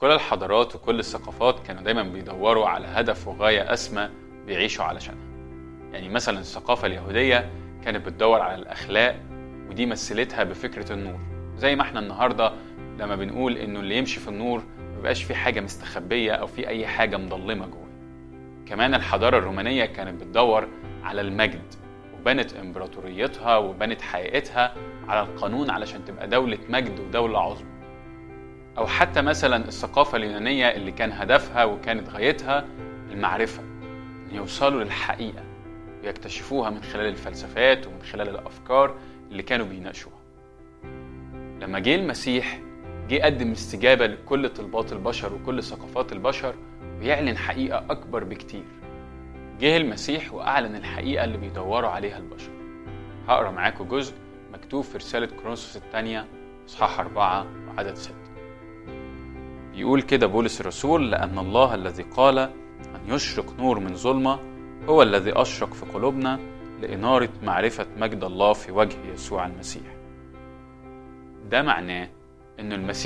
كل الحضارات وكل الثقافات كانوا دايما بيدوروا على هدف وغاية أسمى بيعيشوا علشانها يعني مثلا الثقافة اليهودية كانت بتدور على الأخلاق ودي مثلتها بفكرة النور زي ما احنا النهاردة لما بنقول إنه اللي يمشي في النور مبقاش في حاجة مستخبية أو في أي حاجة مضلمة جوه كمان الحضارة الرومانية كانت بتدور على المجد وبنت إمبراطوريتها وبنت حقيقتها على القانون علشان تبقى دولة مجد ودولة عظمى أو حتى مثلا الثقافة اليونانية اللي كان هدفها وكانت غايتها المعرفة إن يوصلوا للحقيقة ويكتشفوها من خلال الفلسفات ومن خلال الأفكار اللي كانوا بيناقشوها لما جه المسيح جه قدم استجابة لكل طلبات البشر وكل ثقافات البشر ويعلن حقيقة أكبر بكتير جه المسيح وأعلن الحقيقة اللي بيدوروا عليها البشر هقرا معاكم جزء مكتوب في رسالة كورنثوس الثانية إصحاح أربعة وعدد ستة يقول كده بولس الرسول لأن الله الذي قال أن يشرق نور من ظلمة هو الذي أشرق في قلوبنا لإنارة معرفة مجد الله في وجه يسوع المسيح ده معناه إن المسيح